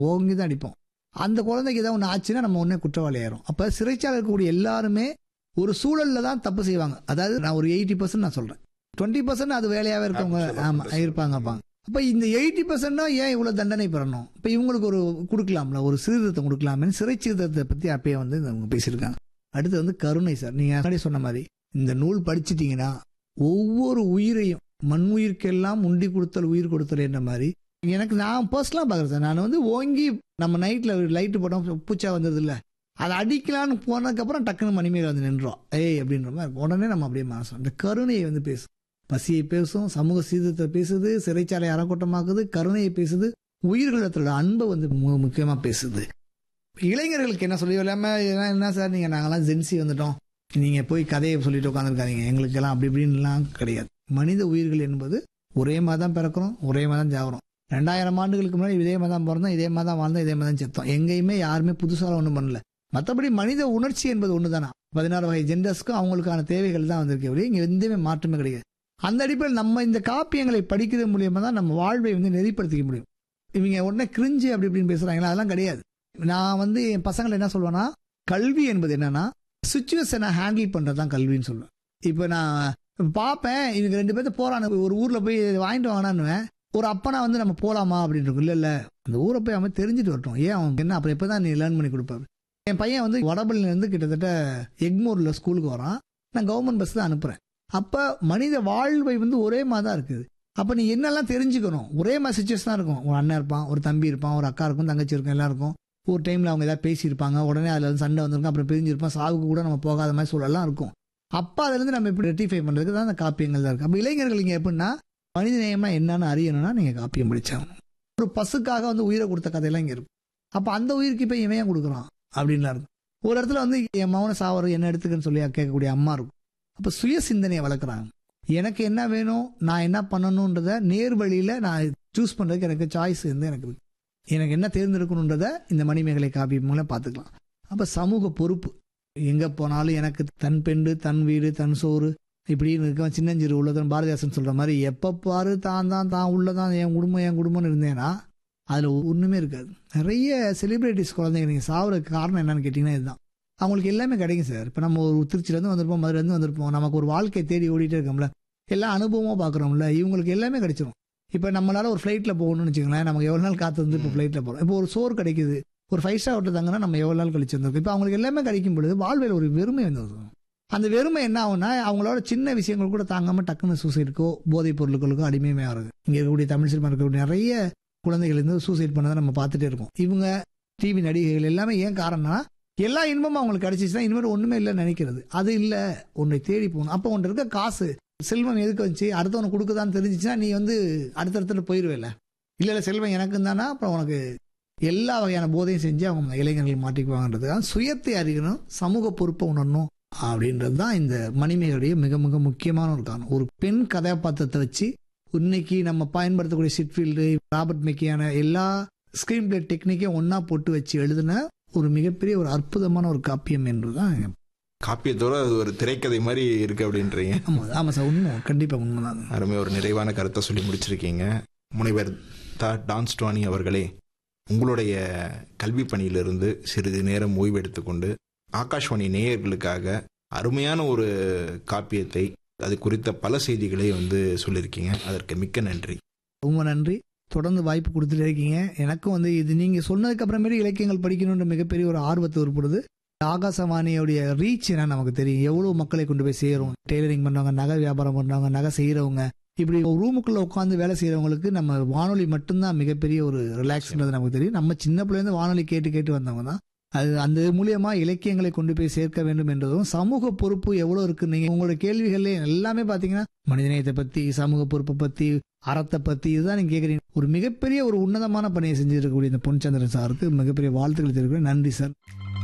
ஓங்கி தான் அடிப்போம் அந்த குழந்தைக்கு ஏதாவது ஒன்று ஆச்சுன்னா நம்ம உடனே குற்றவாளி ஆயிரும் அப்போ சிறைச்சாலை இருக்கக்கூடிய எல்லாருமே ஒரு சூழல்ல தான் தப்பு செய்வாங்க அதாவது நான் ஒரு எயிட்டி பர்சன்ட் நான் சொல்றேன் டுவெண்ட்டி பர்சன்ட் அது வேலையாவே இருக்கவங்க ஆமா இருப்பாங்க அப்ப இந்த எயிட்டி பர்சன்ட்னா ஏன் இவ்வளவு தண்டனை பெறணும் இப்ப இவங்களுக்கு ஒரு கொடுக்கலாம்ல ஒரு சீர்திருத்தம் கொடுக்கலாமே சிறை சீர்திருத்தத்தை பத்தி அப்பயே வந்து அவங்க பேசியிருக்காங்க அடுத்து வந்து கருணை சார் நீங்க முன்னாடி சொன்ன மாதிரி இந்த நூல் படிச்சிட்டீங்கன்னா ஒவ்வொரு உயிரையும் மண் உயிர்க்கெல்லாம் உண்டி கொடுத்தல் உயிர் கொடுத்தல் என்ற மாதிரி எனக்கு நான் பர்சனலாக பார்க்குறேன் சார் நான் வந்து ஓங்கி நம்ம நைட்டில் லைட்டு போட்டோம் பூச்சா வந்தது இல்லை அதை அடிக்கலான்னு போனதுக்கப்புறம் டக்குன்னு மணிமேக வந்து நின்றோம் ஏய் அப்படின்ற மாதிரி இருக்கும். உடனே நம்ம அப்படியே மாசம் இந்த கருணையை வந்து பேசும் பசியை பேசும் சமூக சீர்திருத்தத்தை பேசுது சிறைச்சாலை அறக்கூட்டமாக்குது கருணையை பேசுது உயிர்களிடத்தோட அன்பை வந்து மு- முக்கியமா பேசுது இளைஞர்களுக்கு என்ன சொல்லி இல்லாம இதெல்லாம் என்ன சார் நீங்க நாங்கெல்லாம் ஜென்சி வந்துட்டோம் நீங்க போய் கதையை சொல்லிட்டு உட்காந்துருக்காதீங்க எங்களுக்கெல்லாம் அப்படி இப்படின்லாம் கிடையாது மனித உயிர்கள் என்பது ஒரே மாதிரி தான் பிறக்கிறோம் ஒரே மாதிரி தான் ஜாகிறோம் ரெண்டாயிரம் ஆண்டுகளுக்கு முன்னாடி இதே மாதிரி தான் பிறந்தோம் இதே மாதிரி தான் வாழ்ந்தோம் இதே மாதிரி தான் செத்தோம் எங்கேயுமே யாருமே புதுசாக ஒன்றும் பண்ணல மற்றபடி மனித உணர்ச்சி என்பது ஒன்று தானே பதினாறு வகை ஜெண்டர்ஸ்க்கும் அவங்களுக்கான தேவைகள் தான் வந்திருக்கே ஒழிய இங்கே எந்தமே மாற்றமே கிடையாது அந்த அடிப்படையில் நம்ம இந்த காப்பியங்களை படிக்கிறது மூலியமா தான் நம்ம வாழ்வை வந்து நெறிப்படுத்திக்க முடியும் இவங்க உடனே கிரிஞ்சு அப்படி இப்படின்னு பேசுறாங்களா அதெல்லாம் கிடையாது நான் வந்து என் பசங்களை என்ன சொல்லுவேன்னா கல்வி என்பது என்னன்னா சுச்சுவேஷனை ஹேண்டில் பண்றது தான் கல்வின்னு சொல்லுவேன் இப்போ நான் பார்ப்பேன் இவங்க ரெண்டு பேர்த்து போறானு ஒரு ஊர்ல போய் வாங்கிட்டு வாங்கினான்னுவேன் ஒரு அப்பனா வந்து நம்ம போலாமா அப்படின்னு இருக்கும் இல்ல இல்ல அந்த ஊரை போய் அவன் தெரிஞ்சுட்டு வரட்டும் ஏன் அவன் என்ன அப்புறம் எப்பதான் நீ லேர்ன் பண்ணி கொடுப்பாரு என் பையன் வந்து வடபள்ளியில இருந்து கிட்டத்தட்ட எக்மோர்ல ஸ்கூலுக்கு வரான் நான் கவர்மெண்ட் பஸ் தான் அனுப்புறேன் அப்ப மனித வாழ்வை வந்து ஒரே மாதிரி தான் இருக்குது அப்ப நீ என்னெல்லாம் தெரிஞ்சுக்கணும் ஒரே மாதிரி சுச்சுவேஷன் தான் இருக்கும் ஒரு அண்ணன் இருப்பான் ஒரு தம்பி இருப்பான் ஒரு அக்கா இருக்கும் தங்கச்சி இருக்கும் எல்லாம் இருக்கும் ஒரு டைம்ல அவங்க ஏதாவது பேசியிருப்பாங்க உடனே அதுல வந்து சண்டை வந்திருக்கும் அப்புறம் பிரிஞ்சிருப்பான் சாவுக்கு கூட நம்ம போகாத மாதிரி சூழல்லாம் இருக்கும் அப்ப அதுல இருந்து நம்ம இப்படி ரெட்டிஃபை பண்றதுக்கு தான் அந்த காப்பியங்கள் தான் இருக்கு அப்ப இளைஞர்கள் இங்க எப்படின்னா மனித நேயமா என்னன்னு அறியணும்னா நீங்க காப்பியம் படிச்சாகணும் ஒரு பசுக்காக வந்து உயிரை கொடுத்த கதையெல்லாம் இங்க இருக்கும் அப்ப அந்த உயிருக்கு இப்ப இவன் ஏன் கொடுக்குறான் அப்படின்லாம் இருக்கும் ஒரு இடத்துல வந்து என் மௌன சாவரம் என்ன எடுத்துக்கன்னு சொல்லி கேட்கக்கூடிய அம்மா இருக்கும் அப்ப சுய சிந்தனையை வளர்க்குறாங்க எனக்கு என்ன வேணும் நான் என்ன பண்ணணுன்றத நேர் வழியில நான் சூஸ் பண்றதுக்கு எனக்கு சாய்ஸ் வந்து எனக்கு இருக்கு எனக்கு என்ன தேர்ந்தெடுக்கணுன்றத இந்த மணிமேகலை காப்பி மூலம் பார்த்துக்கலாம் அப்ப சமூக பொறுப்பு எங்க போனாலும் எனக்கு தன் பெண்டு தன் வீடு தன் சோறு இப்படின்னு இருக்க சின்னஞ்சிறு உள்ளதன் பாரதிதாசன் சொல்ற மாதிரி எப்ப பாரு தான் தான் தான் உள்ளதான் என் குடும்பம் என் குடும்பம்னு இருந்தேன்னா அதுல ஒண்ணுமே இருக்காது நிறைய செலிபிரிட்டிஸ் குழந்தைங்க நீங்க சாவுறதுக்கு காரணம் என்னன்னு கேட்டீங்கன்னா இதுதான் அவங்களுக்கு எல்லாமே கிடைக்கும் சார் இப்போ நம்ம ஒரு திருச்சியிலேருந்து வந்திருப்போம் மதுரையிலேருந்து வந்திருப்போம் நமக்கு ஒரு வாழ்க்கை தேடி ஓடிட்டே இருக்கோம்ல எல்லா அனுபவமாக பார்க்குறோம்ல இவங்களுக்கு எல்லாமே கிடைச்சிரும் இப்போ நம்மளால ஒரு ஃப்ளைட்டில் போகணும்னு வச்சுக்கோங்களேன் நமக்கு எவ்வளோ நாள் காத்து வந்து இப்போ ஃப்ளைட்டில் போகிறோம் இப்போ ஒரு சோறு கிடைக்குது ஒரு ஃபைவ் ஸ்டார் ஹோட்டல் தாங்கன்னா நம்ம எவ்வளோ நாள் கழிச்சு வந்திருக்கோம் இப்போ அவங்களுக்கு எல்லாமே கிடைக்கும் பொழுது வாழ்வில் ஒரு வெறுமை வந்து வரும். அந்த வெறுமை என்ன ஆகும்னா அவங்களோட சின்ன விஷயங்கள் கூட தாங்காம டக்குன்னு சூசைடுக்கோ போதைப் பொருட்களுக்கோ அடிமையுமே ஆகுது இங்கே இருக்கக்கூடிய தமிழ் சினிமா இருக்கக்கூடிய நிறைய குழந்தைகள் இருந்து சூசைட் பண்ணதை நம்ம பார்த்துட்டே இருக்கோம் இவங்க டிவி நடிகைகள் எல்லாமே ஏன் காரணம்னா எல்லா இன்பமும் அவங்களுக்கு கிடைச்சிச்சுன்னா இனிமேல் ஒண்ணுமே இல்லைன்னு நினைக்கிறது அது இல்ல உன்னை தேடி போகணும் அப்போ உன்கிட்ட இருக்க காசு செல்வம் எதுக்கு வந்துச்சு அடுத்தவனுக்கு கொடுக்குதான்னு தெரிஞ்சிச்சுன்னா நீ வந்து அடுத்தடுத்துல போயிருவேல இல்ல இல்ல செல்வம் எனக்கு தானா அப்புறம் உனக்கு எல்லா வகையான போதையும் செஞ்சு அவங்க இளைஞர்கள் மாட்டிக்குவாங்கன்றதுக்காக சுயத்தை அறியணும் சமூக பொறுப்பை உணரணும் அப்படின்றது தான் இந்த மணிமேகலுடைய மிக மிக முக்கியமான ஒரு காரணம் ஒரு பெண் கதாபாத்திரத்தை வச்சு இன்னைக்கு நம்ம பயன்படுத்தக்கூடிய சிட்ஃபீல்டு ராபர்ட் மெக்கியான எல்லா ஸ்கிரீன் பிளே டெக்னிக்கையும் ஒன்னா போட்டு வச்சு எழுதின ஒரு மிகப்பெரிய ஒரு அற்புதமான ஒரு காப்பியம் என்றுதான் காப்பியத்தோட அது ஒரு திரைக்கதை மாதிரி இருக்கு அப்படின்றீங்க ஆமா ஆமா சார் உண்மை கண்டிப்பா உண்மைதான் அருமை ஒரு நிறைவான கருத்தை சொல்லி முடிச்சிருக்கீங்க முனைவர் த டான்ஸ் டுவானி அவர்களே உங்களுடைய கல்வி பணியிலிருந்து சிறிது நேரம் ஓய்வு எடுத்துக்கொண்டு ஆகாஷ்வாணி நேயர்களுக்காக அருமையான ஒரு காப்பியத்தை அது குறித்த பல செய்திகளை வந்து சொல்லியிருக்கீங்க அதற்கு மிக்க நன்றி ரொம்ப நன்றி தொடர்ந்து வாய்ப்பு கொடுத்துட்டே இருக்கீங்க எனக்கும் வந்து இது நீங்க சொன்னதுக்கு அப்புறமேட்டு இலக்கியங்கள் படிக்கணுன்ற மிகப்பெரிய ஒரு ஆர்வத்தை ஏற்படுது ஆகாசவாணியோடைய ரீச் என்ன நமக்கு தெரியும் எவ்வளவு மக்களை கொண்டு போய் சேரும் டெய்லரிங் பண்றவங்க நகை வியாபாரம் பண்றவங்க நகை செய்யறவங்க இப்படி ஒரு ரூமுக்குள்ள உட்காந்து வேலை செய்யறவங்களுக்கு நம்ம வானொலி மட்டும்தான் மிகப்பெரிய ஒரு ரிலாக்ஸ்ன்றது நமக்கு தெரியும் நம்ம சின்ன பிள்ளைலேருந்து வானொலி கேட்டு கேட்டு வந்தவங்க தான் அது அந்த மூலியமா இலக்கியங்களை கொண்டு போய் சேர்க்க வேண்டும் என்றதும் சமூக பொறுப்பு எவ்வளவு இருக்கு நீங்க உங்களோட கேள்விகள்ல எல்லாமே பாத்தீங்கன்னா மனிதநேயத்தை பத்தி சமூக பொறுப்பை பத்தி அறத்தை பத்தி இதுதான் நீங்க கேக்குறீங்க ஒரு மிகப்பெரிய ஒரு உன்னதமான பணியை செஞ்சிருக்கக்கூடிய இந்த பொன்சந்திரன் சாருக்கு மிகப்பெரிய வாழ்த்துக்கள் தெரிவிக்கிறேன் நன்றி சார்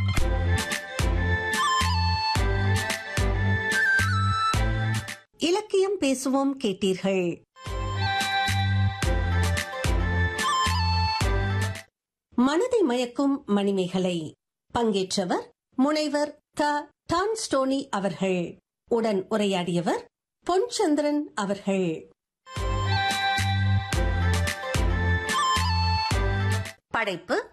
இலக்கியம் பேசுவோம் கேட்டீர்கள் மனதை மயக்கும் மணிமேகலை பங்கேற்றவர் முனைவர் த டான்ஸ்டோனி அவர்கள் உடன் உரையாடியவர் பொன்சந்திரன் அவர்கள் படைப்பு